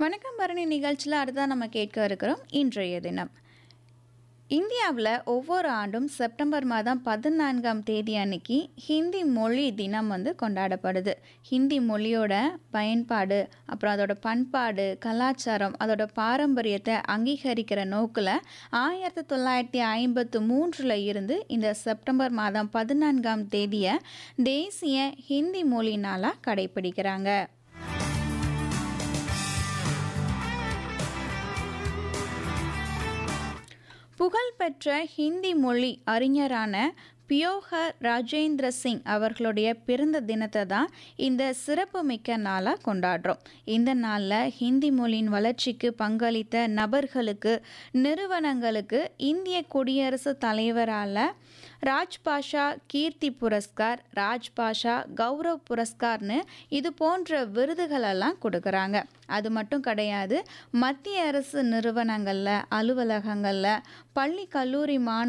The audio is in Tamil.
வணக்கம் பரணி நிகழ்ச்சியில் அடுத்தா நம்ம கேட்க இருக்கிறோம் இன்றைய தினம் இந்தியாவில் ஒவ்வொரு ஆண்டும் செப்டம்பர் மாதம் பதினான்காம் தேதி அன்னைக்கு ஹிந்தி மொழி தினம் வந்து கொண்டாடப்படுது ஹிந்தி மொழியோட பயன்பாடு அப்புறம் அதோட பண்பாடு கலாச்சாரம் அதோட பாரம்பரியத்தை அங்கீகரிக்கிற நோக்கில் ஆயிரத்தி தொள்ளாயிரத்தி ஐம்பத்து மூன்றில் இருந்து இந்த செப்டம்பர் மாதம் பதினான்காம் தேதியை தேசிய ஹிந்தி மொழி நாளாக கடைபிடிக்கிறாங்க புகழ்பெற்ற ஹிந்தி மொழி அறிஞரான பியோகர் ராஜேந்திர சிங் அவர்களுடைய பிறந்த தினத்தை தான் இந்த சிறப்புமிக்க நாளாக கொண்டாடுறோம் இந்த நாளில் ஹிந்தி மொழியின் வளர்ச்சிக்கு பங்களித்த நபர்களுக்கு நிறுவனங்களுக்கு இந்திய குடியரசுத் தலைவரால் ராஜ்பாஷா கீர்த்தி புரஸ்கார் ராஜ்பாஷா கௌரவ் புரஸ்கார்னு இது போன்ற விருதுகளெல்லாம் கொடுக்குறாங்க அது மட்டும் கிடையாது மத்திய அரசு நிறுவனங்களில் அலுவலகங்களில் பள்ளி கல்லூரி மாணவ